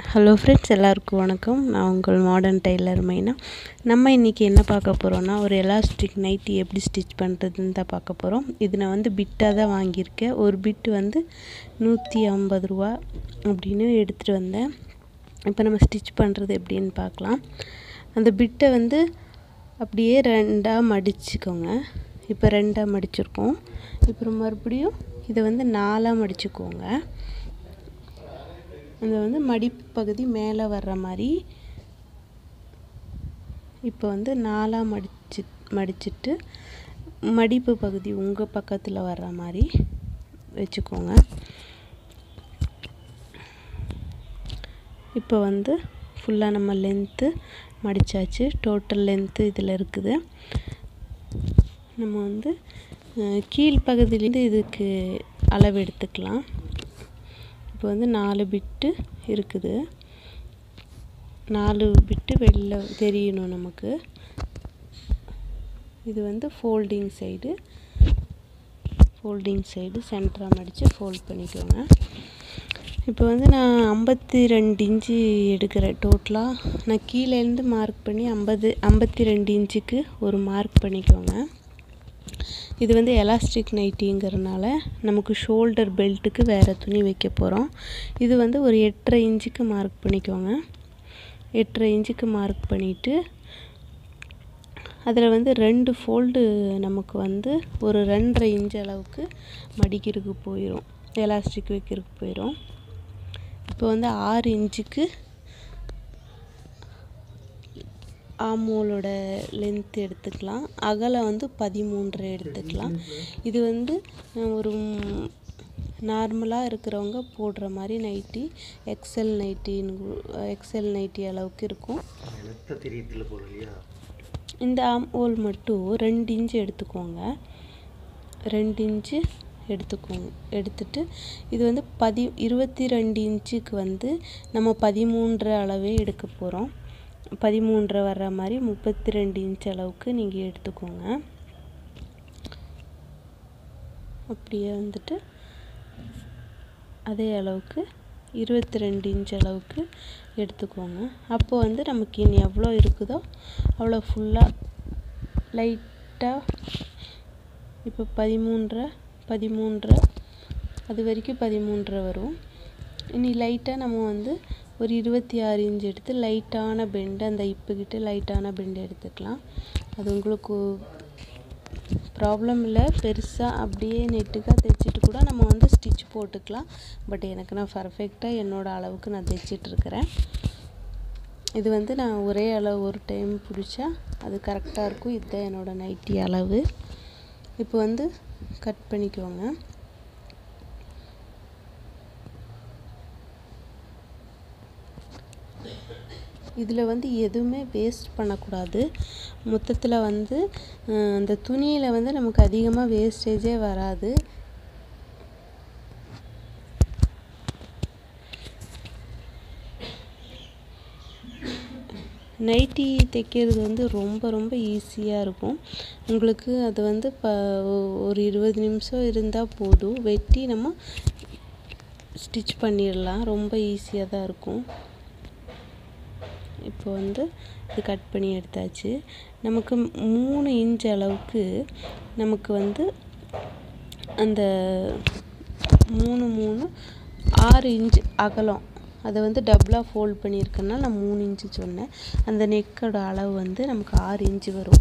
hello friends எல்லாருக்கும் வணக்கம் நான் உங்கள் மாடர்ன் டெய்லர் மைனா நம்ம இன்றைக்கி என்ன பார்க்க போகிறோன்னா ஒரு எலாஸ்டிக் நைட்டி எப்படி ஸ்டிச் பண்ணுறதுன்னு தான் பார்க்க போகிறோம் இது நான் வந்து பிட்டாக தான் வாங்கியிருக்கேன் ஒரு பிட்டு வந்து நூற்றி ஐம்பது ரூபா அப்படின்னு எடுத்துகிட்டு வந்தேன் இப்போ நம்ம ஸ்டிச் பண்ணுறது எப்படின்னு பார்க்கலாம் அந்த பிட்டை வந்து அப்படியே ரெண்டாக மடிச்சுக்கோங்க இப்போ ரெண்டாக மடிச்சிருக்கோம் இப்போ மறுபடியும் இதை வந்து நாலாக மடிச்சுக்கோங்க அந்த வந்து மடிப்பகுதி மேலே வர்ற மாதிரி இப்போ வந்து நாலாக மடிச்சு மடிச்சிட்டு மடிப்பு பகுதி உங்கள் பக்கத்தில் வர்ற மாதிரி வச்சுக்கோங்க இப்போ வந்து ஃபுல்லாக நம்ம லென்த்து மடித்தாச்சு டோட்டல் லென்த்து இதில் இருக்குது நம்ம வந்து கீழ்ப்பகுதியிலேருந்து இதுக்கு அளவு எடுத்துக்கலாம் இப்போ வந்து நாலு பிட்டு இருக்குது நாலு பிட்டு வெளில தெரியணும் நமக்கு இது வந்து ஃபோல்டிங் சைடு ஃபோல்டிங் சைடு சென்டராக மடித்து ஃபோல்ட் பண்ணிக்கோங்க இப்போ வந்து நான் ஐம்பத்தி ரெண்டு இன்ச்சு எடுக்கிறேன் டோட்டலாக நான் கீழேருந்து மார்க் பண்ணி ஐம்பது ஐம்பத்தி ரெண்டு இன்ச்சுக்கு ஒரு மார்க் பண்ணிக்கோங்க இது வந்து எலாஸ்டிக் நைட்டிங்கிறனால நமக்கு ஷோல்டர் பெல்ட்டுக்கு வேறு துணி வைக்க போகிறோம் இது வந்து ஒரு எட்டரை இன்ச்சுக்கு மார்க் பண்ணிக்கோங்க எட்டரை இன்ச்சுக்கு மார்க் பண்ணிவிட்டு அதில் வந்து ரெண்டு ஃபோல்டு நமக்கு வந்து ஒரு ரெண்டரை இன்ச் அளவுக்கு மடிக்கிறதுக்கு போயிடும் எலாஸ்டிக் வைக்கிறதுக்கு போயிடும் இப்போ வந்து ஆறு இன்ச்சுக்கு ஆமோலோட லென்த் எடுத்துக்கலாம் அகலம் வந்து பதிமூன்றரை எடுத்துக்கலாம் இது வந்து ஒரு நார்மலாக இருக்கிறவங்க போடுற மாதிரி நைட்டி எக்ஸல் நைட்டின்னு எக்ஸல் நைட்டி அளவுக்கு இருக்கும் இந்த ஆம் ஹோல் மட்டும் ரெண்டு இன்ச்சு எடுத்துக்கோங்க ரெண்டு இன்ச்சு எடுத்துக்கோங்க எடுத்துட்டு இது வந்து பதி இருபத்தி ரெண்டு இன்ச்சுக்கு வந்து நம்ம பதிமூன்றரை அளவே எடுக்க போகிறோம் பதிமூன்றரை வர்ற மாதிரி முப்பத்தி ரெண்டு இன்ச் அளவுக்கு நீங்கள் எடுத்துக்கோங்க அப்படியே வந்துட்டு அதே அளவுக்கு இருபத்தி ரெண்டு இன்ச் அளவுக்கு எடுத்துக்கோங்க அப்போ வந்து நமக்கு இனி எவ்வளோ இருக்குதோ அவ்வளோ ஃபுல்லாக லைட்டாக இப்போ பதிமூன்றரை பதிமூன்றரை அது வரைக்கும் பதிமூன்றரை வரும் இனி லைட்டாக நம்ம வந்து ஒரு இருபத்தி ஆறு இன்ச் எடுத்து லைட்டான பெண்டு அந்த இப்புக்கிட்ட லைட்டான பெண்டு எடுத்துக்கலாம் அது உங்களுக்கு ப்ராப்ளம் இல்லை பெருசாக அப்படியே நெட்டுக்காக தைச்சிட்டு கூட நம்ம வந்து ஸ்டிச் போட்டுக்கலாம் பட் எனக்கு நான் பர்ஃபெக்டாக என்னோடய அளவுக்கு நான் தைச்சிட்ருக்கிறேன் இது வந்து நான் ஒரே அளவு ஒரு டைம் பிடிச்சா அது கரெக்டாக இருக்கும் இதுதான் என்னோடய நைட்டி அளவு இப்போ வந்து கட் பண்ணிக்கோங்க இதில் வந்து எதுவுமே வேஸ்ட் பண்ணக்கூடாது மொத்தத்தில் வந்து அந்த துணியில் வந்து நமக்கு அதிகமாக வேஸ்டேஜே வராது நைட்டி தைக்கிறது வந்து ரொம்ப ரொம்ப ஈஸியாக இருக்கும் உங்களுக்கு அது வந்து இப்போ ஒரு இருபது நிமிஷம் இருந்தால் போதும் வெட்டி நம்ம ஸ்டிச் பண்ணிடலாம் ரொம்ப ஈஸியாக தான் இருக்கும் இப்போ வந்து இது கட் பண்ணி எடுத்தாச்சு நமக்கு மூணு இன்ச் அளவுக்கு நமக்கு வந்து அந்த மூணு மூணு ஆறு இன்ச் அகலம் அதை வந்து டபுளாக ஃபோல்ட் பண்ணியிருக்கேன்னா நான் மூணு இன்ச்சு சொன்னேன் அந்த நெக்கோட அளவு வந்து நமக்கு ஆறு இன்ச்சு வரும்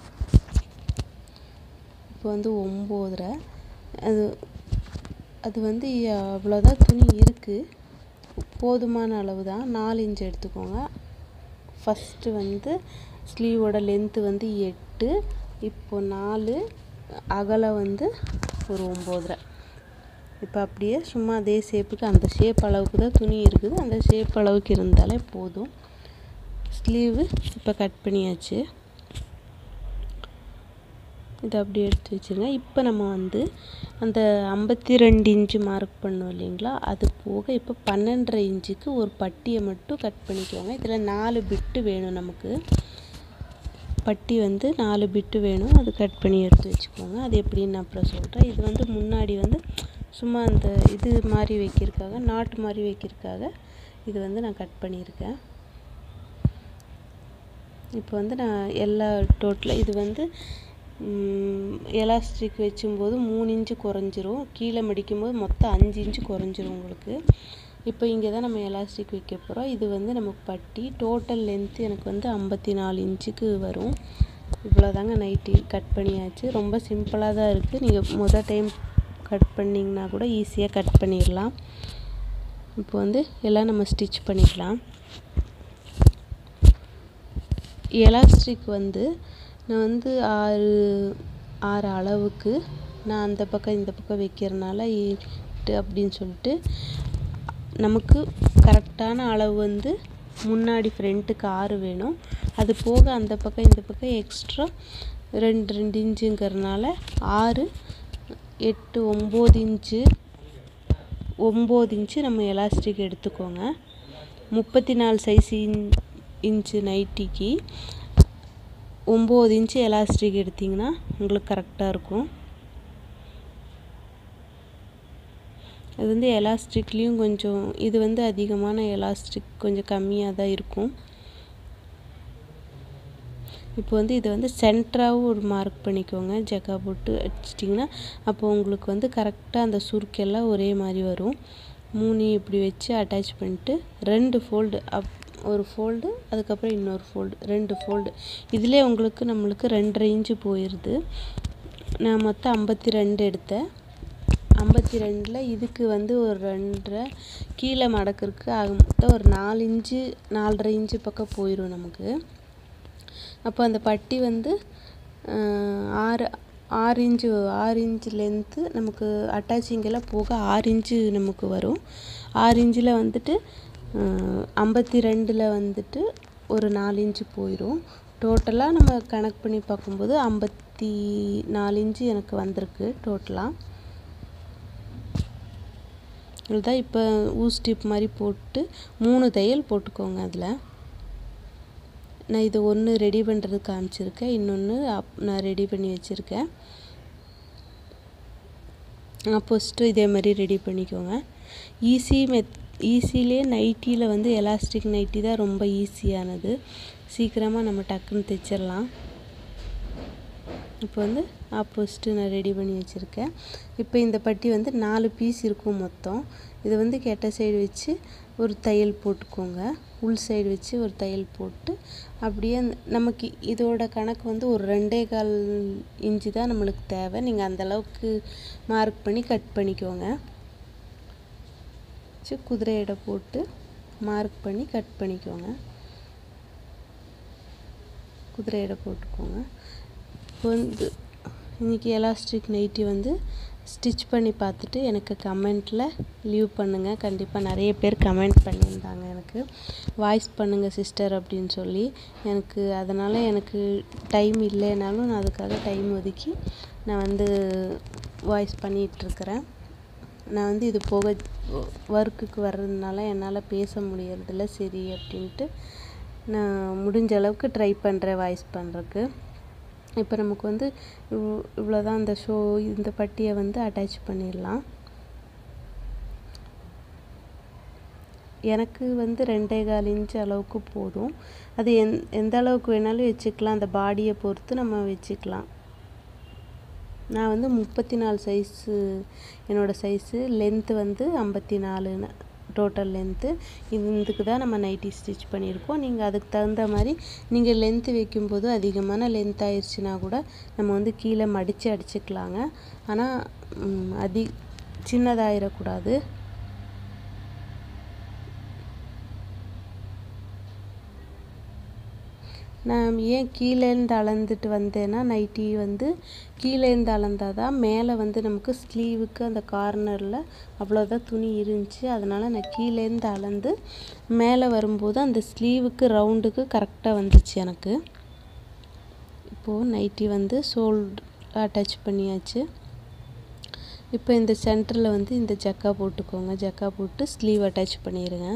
இப்போ வந்து ஒம்போதரை அது அது வந்து அவ்வளோதான் துணி இருக்குது போதுமான அளவு தான் நாலு இன்ச் எடுத்துக்கோங்க ஃபஸ்ட்டு வந்து ஸ்லீவோட லென்த்து வந்து எட்டு இப்போ நாலு அகலம் வந்து ஒரு ஒம்போதரை இப்போ அப்படியே சும்மா அதே ஷேப்புக்கு அந்த ஷேப் அளவுக்கு தான் துணி இருக்குது அந்த ஷேப் அளவுக்கு இருந்தாலே போதும் ஸ்லீவு இப்போ கட் பண்ணியாச்சு இதை அப்படியே எடுத்து வச்சுருங்க இப்போ நம்ம வந்து அந்த ஐம்பத்தி ரெண்டு இன்ச்சு மார்க் பண்ணோம் இல்லைங்களா அது போக இப்போ பன்னெண்டரை இன்ச்சுக்கு ஒரு பட்டியை மட்டும் கட் பண்ணிக்கோங்க இதில் நாலு பிட்டு வேணும் நமக்கு பட்டி வந்து நாலு பிட்டு வேணும் அது கட் பண்ணி எடுத்து வச்சுக்கோங்க அது எப்படின்னு நான் அப்புறம் சொல்கிறேன் இது வந்து முன்னாடி வந்து சும்மா அந்த இது மாதிரி வைக்கிறதுக்காக நாட்டு மாதிரி வைக்கிறதுக்காக இது வந்து நான் கட் பண்ணியிருக்கேன் இப்போ வந்து நான் எல்லா டோட்டலாக இது வந்து எலாஸ்டிக் வச்சும்போது மூணு இன்ச்சு குறைஞ்சிரும் கீழே மடிக்கும்போது மொத்தம் அஞ்சு இன்ச்சு குறைஞ்சிரும் உங்களுக்கு இப்போ இங்கே தான் நம்ம எலாஸ்டிக் வைக்க போகிறோம் இது வந்து நமக்கு பட்டி டோட்டல் லென்த்து எனக்கு வந்து ஐம்பத்தி நாலு இன்ச்சுக்கு வரும் இவ்வளோதாங்க நைட்டி கட் பண்ணியாச்சு ரொம்ப சிம்பிளாக தான் இருக்குது நீங்கள் மொதல் டைம் கட் பண்ணிங்கன்னா கூட ஈஸியாக கட் பண்ணிடலாம் இப்போ வந்து எல்லாம் நம்ம ஸ்டிச் பண்ணிக்கலாம் எலாஸ்டிக் வந்து நான் வந்து ஆறு ஆறு அளவுக்கு நான் அந்த பக்கம் இந்த பக்கம் வைக்கிறனால எட்டு அப்படின்னு சொல்லிட்டு நமக்கு கரெக்டான அளவு வந்து முன்னாடி ஃப்ரண்ட்டுக்கு ஆறு வேணும் அது போக அந்த பக்கம் இந்த பக்கம் எக்ஸ்ட்ரா ரெண்டு ரெண்டு இன்ச்சுங்கிறனால ஆறு எட்டு ஒம்பது இன்ச்சு ஒம்பது இன்ச்சு நம்ம எலாஸ்டிக் எடுத்துக்கோங்க முப்பத்தி நாலு சைஸ் இன் இன்ச்சு நைட்டிக்கு ஒம்பது இன்ச்சு எலாஸ்டிக் எடுத்திங்கன்னா உங்களுக்கு கரெக்டாக இருக்கும் அது வந்து எலாஸ்டிக்லேயும் கொஞ்சம் இது வந்து அதிகமான எலாஸ்டிக் கொஞ்சம் கம்மியாக தான் இருக்கும் இப்போ வந்து இதை வந்து சென்டராகவும் ஒரு மார்க் பண்ணிக்கோங்க ஜக்கா போட்டு அடிச்சிட்டிங்கன்னா அப்போ உங்களுக்கு வந்து கரெக்டாக அந்த சுருக்கெல்லாம் ஒரே மாதிரி வரும் மூணு இப்படி வச்சு அட்டாச் பண்ணிட்டு ரெண்டு ஃபோல்டு அப் ஒரு ஃபோல்டு அதுக்கப்புறம் இன்னொரு ஃபோல்டு ரெண்டு ஃபோல்டு இதிலே உங்களுக்கு நம்மளுக்கு ரெண்டரை இன்ச்சு போயிடுது நான் மொத்தம் ஐம்பத்தி ரெண்டு எடுத்தேன் ஐம்பத்தி ரெண்டில் இதுக்கு வந்து ஒரு ரெண்டரை கீழே மடக்கிறதுக்கு ஆக மொத்தம் ஒரு நாலு இன்ச்சு நாலரை இன்ச்சு பக்கம் போயிடும் நமக்கு அப்போ அந்த பட்டி வந்து ஆறு ஆறு இன்ச்சு ஆறு இன்ச்சு லென்த்து நமக்கு அட்டாச்சிங்கெல்லாம் போக ஆறு இன்ச்சு நமக்கு வரும் ஆறு இன்ச்சில் வந்துட்டு ஐம்பத்தி ரெண்டில் வந்துட்டு ஒரு நாலு இன்ச்சு போயிடும் டோட்டலாக நம்ம கணக்கு பண்ணி பார்க்கும்போது ஐம்பத்தி நாலு இன்ச்சு எனக்கு வந்திருக்கு டோட்டலாக இதுதான் இப்போ ஊஸ்டிப் மாதிரி போட்டு மூணு தையல் போட்டுக்கோங்க அதில் நான் இது ஒன்று ரெடி பண்ணுறது காமிச்சிருக்கேன் இன்னொன்று அப் நான் ரெடி பண்ணி வச்சுருக்கேன் அப்போஸ்ட்டு இதே மாதிரி ரெடி பண்ணிக்கோங்க ஈஸி மெத் ஈஸிலே நைட்டியில் வந்து எலாஸ்டிக் நைட்டி தான் ரொம்ப ஈஸியானது சீக்கிரமாக நம்ம டக்குன்னு தைச்சிடலாம் இப்போ வந்து ஆப்போசிட்டு நான் ரெடி பண்ணி வச்சுருக்கேன் இப்போ இந்த பட்டி வந்து நாலு பீஸ் இருக்கும் மொத்தம் இதை வந்து கெட்ட சைடு வச்சு ஒரு தையல் போட்டுக்கோங்க உள் சைடு வச்சு ஒரு தையல் போட்டு அப்படியே நமக்கு இதோட கணக்கு வந்து ஒரு ரெண்டே கால் இன்ச்சு தான் நம்மளுக்கு தேவை நீங்கள் அந்தளவுக்கு மார்க் பண்ணி கட் பண்ணிக்கோங்க வச்சு குதிரை எடை போட்டு மார்க் பண்ணி கட் பண்ணிக்கோங்க குதிரை எடை போட்டுக்கோங்க இப்போ வந்து இன்றைக்கி எலாஸ்டிக் நைட்டி வந்து ஸ்டிச் பண்ணி பார்த்துட்டு எனக்கு கமெண்ட்டில் லீவ் பண்ணுங்கள் கண்டிப்பாக நிறைய பேர் கமெண்ட் பண்ணியிருந்தாங்க எனக்கு வாய்ஸ் பண்ணுங்கள் சிஸ்டர் அப்படின்னு சொல்லி எனக்கு அதனால் எனக்கு டைம் இல்லைனாலும் நான் அதுக்காக டைம் ஒதுக்கி நான் வந்து வாய்ஸ் பண்ணிகிட்ருக்கிறேன் நான் வந்து இது போக ஒர்க்குக்கு வர்றதுனால என்னால் பேச முடியறதில்ல சரி அப்படின்ட்டு நான் முடிஞ்ச அளவுக்கு ட்ரை பண்ணுறேன் வாய்ஸ் பண்ணுறக்கு இப்போ நமக்கு வந்து இவ் இவ்வளோ தான் அந்த ஷோ இந்த பட்டியை வந்து அட்டாச் பண்ணிடலாம் எனக்கு வந்து ரெண்டே கால் இன்ச் அளவுக்கு போதும் அது எந் எந்த அளவுக்கு வேணாலும் வச்சுக்கலாம் அந்த பாடியை பொறுத்து நம்ம வச்சுக்கலாம் நான் வந்து முப்பத்தி நாலு சைஸு என்னோடய சைஸு லென்த்து வந்து ஐம்பத்தி நாலுன்னு டோட்டல் லென்த்து இதுக்கு தான் நம்ம நைட்டி ஸ்டிச் பண்ணியிருக்கோம் நீங்கள் அதுக்கு தகுந்த மாதிரி நீங்கள் லென்த்து வைக்கும்போது அதிகமான லென்த் ஆயிடுச்சுன்னா கூட நம்ம வந்து கீழே மடித்து அடிச்சுக்கலாங்க ஆனால் அதி சின்னதாகிடக்கூடாது நான் ஏன் கீழேருந்து அளந்துட்டு வந்தேன்னா நைட்டி வந்து கீழேருந்து அளந்தால் தான் மேலே வந்து நமக்கு ஸ்லீவுக்கு அந்த கார்னரில் அவ்வளோதான் துணி இருந்துச்சு அதனால் நான் கீழேருந்து அளந்து மேலே வரும்போது அந்த ஸ்லீவுக்கு ரவுண்டுக்கு கரெக்டாக வந்துச்சு எனக்கு இப்போது நைட்டி வந்து ஷோல்ட் அட்டாச் பண்ணியாச்சு இப்போ இந்த சென்டரில் வந்து இந்த ஜக்கா போட்டுக்கோங்க ஜக்கா போட்டு ஸ்லீவ் அட்டாச் பண்ணிடுங்க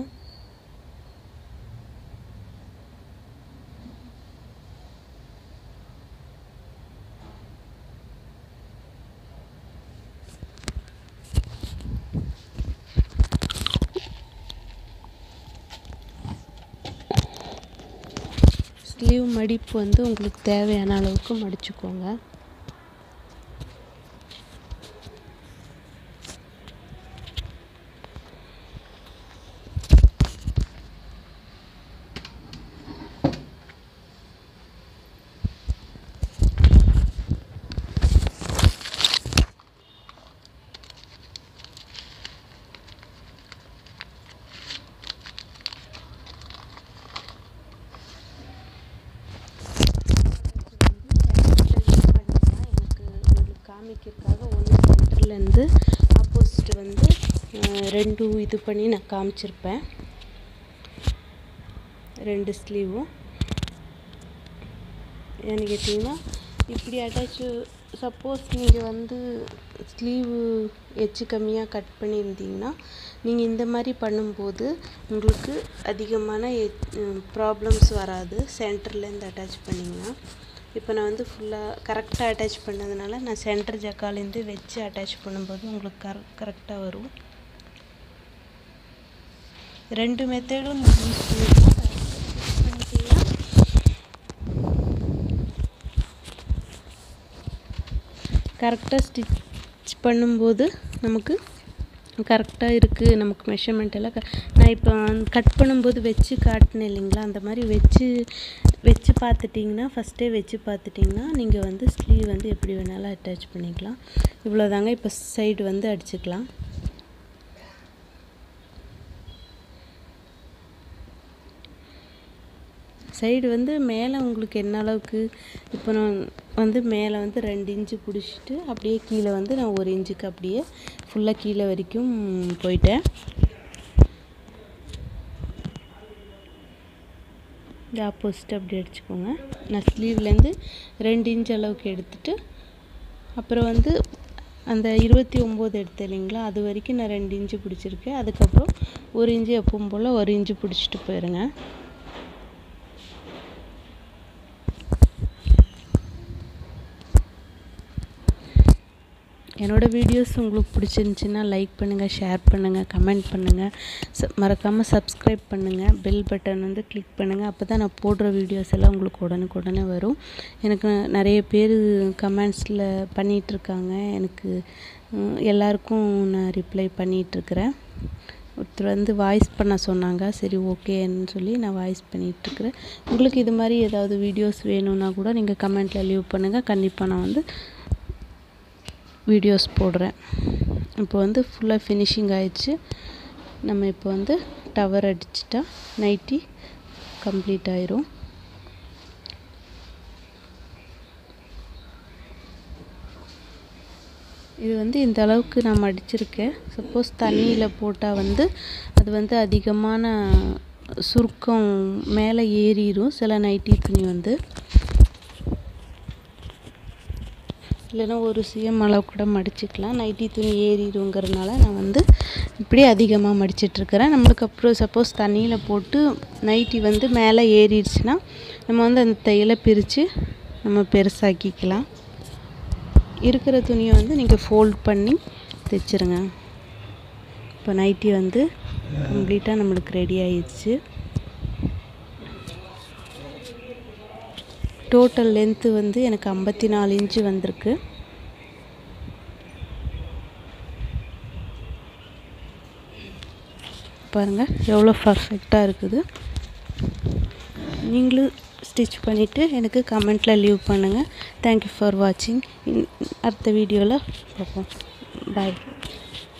ஸ்லீவ் மடிப்பு வந்து உங்களுக்கு தேவையான அளவுக்கு மடிச்சுக்கோங்க எனக்கு உங்களுக்கு காமிக்கிறதுக்காக ஒன்று சென்டர்லேருந்து ஆப்போசிட் வந்து அஹ், ரெண்டு இது பண்ணி நான் காமிச்சிருப்பேன் ரெண்டு ஸ்லீவும் ஏன்னு கேட்டிங்கன்னா இப்படி அட்டாச்சு சப்போஸ் நீங்கள் வந்து ஸ்லீவு எச்சு கம்மியாக கட் பண்ணியிருந்தீங்கன்னா நீங்கள் இந்த மாதிரி பண்ணும்போது உங்களுக்கு அதிகமான ப்ராப்ளம்ஸ் வராது சென்டர்லேருந்து அட்டாச் பண்ணிங்கன்னா இப்போ நான் வந்து ஃபுல்லாக கரெக்டாக அட்டாச் பண்ணதுனால நான் சென்டர் ஜக்காலேருந்து வச்சு அட்டாச் பண்ணும்போது உங்களுக்கு கர கரெக்டாக வரும் ரெண்டு மெத்தடும் யூஸ் பண்ணிக்கலாம் கரெக்டாக ஸ்டிச் பண்ணும்போது நமக்கு கரெக்டாக இருக்குது நமக்கு மெஷர்மெண்ட் எல்லாம் க- நான் இப்போ கட் பண்ணும்போது வச்சு காட்டினேன் இல்லைங்களா அந்த மாதிரி வச்சு வச்சு பார்த்துட்டிங்கன்னா ஃபஸ்ட்டே வச்சு பார்த்துட்டிங்கன்னா நீங்கள் வந்து ஸ்லீவ் வந்து எப்படி வேணாலும் அட்டாச் பண்ணிக்கலாம் இவ்வளோதாங்க இப்போ சைடு வந்து அடிச்சுக்கலாம் சைடு வந்து மேலே உங்களுக்கு என்ன அளவுக்கு இப்போ நான் வந்து மேலே வந்து ரெண்டு இன்ச்சு பிடிச்சிட்டு அப்படியே கீழே வந்து நான் ஒரு இன்ச்சுக்கு அப்படியே ஃபுல்லாக கீழே வரைக்கும் போயிட்டேன் இந்த ஆப்போசிட் அப்படி அடிச்சுக்கோங்க நான் ஸ்லீவ்லேருந்து ரெண்டு இன்ச் அளவுக்கு எடுத்துட்டு அப்புறம் வந்து அந்த இருபத்தி ஒம்பது எடுத்தேன் இல்லைங்களா அது வரைக்கும் நான் ரெண்டு இன்ச்சு பிடிச்சிருக்கேன் அதுக்கப்புறம் ஒரு இன்ச்சு எப்பவும் போல் ஒரு இன்ச்சு பிடிச்சிட்டு போயிருங்க என்னோடய வீடியோஸ் உங்களுக்கு பிடிச்சிருந்துச்சின்னா லைக் பண்ணுங்கள் ஷேர் பண்ணுங்கள் கமெண்ட் பண்ணுங்கள் ச மறக்காமல் சப்ஸ்கிரைப் பண்ணுங்கள் பெல் பட்டன் வந்து கிளிக் பண்ணுங்கள் அப்போ தான் நான் போடுற வீடியோஸ் எல்லாம் உங்களுக்கு உடனுக்குடனே வரும் எனக்கு நிறைய பேர் கமெண்ட்ஸில் பண்ணிகிட்ருக்காங்க எனக்கு ம், எல்லாருக்கும் நான் ரிப்ளை பண்ணிகிட்ருக்கிறேன் ஒருத்தர் வந்து வாய்ஸ் பண்ண சொன்னாங்க சரி ஓகேன்னு சொல்லி நான் வாய்ஸ் பண்ணிகிட்ருக்கிறேன் உங்களுக்கு இது மாதிரி ஏதாவது வீடியோஸ் வேணும்னா கூட நீங்கள் கமெண்ட்டில் லீவ் பண்ணுங்கள் கண்டிப்பாக நான் வந்து வீடியோஸ் போடுறேன் இப்போ வந்து ஃபுல்லாக ஃபினிஷிங் ஆயிடுச்சு நம்ம இப்போ வந்து டவர் அடிச்சிட்டா நைட்டி கம்ப்ளீட் ஆயிரும் இது வந்து இந்த அளவுக்கு நான் மடிச்சிருக்கேன் சப்போஸ் தண்ணியில் போட்டால் வந்து அது வந்து அதிகமான சுருக்கம் மேலே ஏறிடும் சில நைட்டி துணி வந்து இல்லைன்னா ஒரு சிஎம் அளவு கூட மடிச்சுக்கலாம் நைட்டி துணி ஏறிடுங்கிறனால நான் வந்து இப்படி அதிகமாக மடிச்சிட்ருக்கிறேன் நம்மளுக்கு அப்புறம் சப்போஸ் தண்ணியில் போட்டு நைட்டி வந்து மேலே ஏறிடுச்சுன்னா நம்ம வந்து அந்த தையலை பிரித்து நம்ம பெருசாக்கிக்கலாம் இருக்கிற துணியை வந்து நீங்கள் ஃபோல்ட் பண்ணி தைச்சிருங்க இப்போ நைட்டி வந்து கம்ப்ளீட்டாக நம்மளுக்கு ரெடி ஆயிடுச்சு டோட்டல் லென்த்து வந்து எனக்கு ஐம்பத்தி நாலு இன்ச்சு வந்திருக்கு பாருங்கள் எவ்வளோ பர்ஃபெக்டாக இருக்குது நீங்களும் ஸ்டிச் பண்ணிவிட்டு எனக்கு கமெண்ட்டில் லீவ் பண்ணுங்கள் தேங்க்யூ ஃபார் வாட்சிங் அடுத்த வீடியோவில் பார்ப்போம் பாய்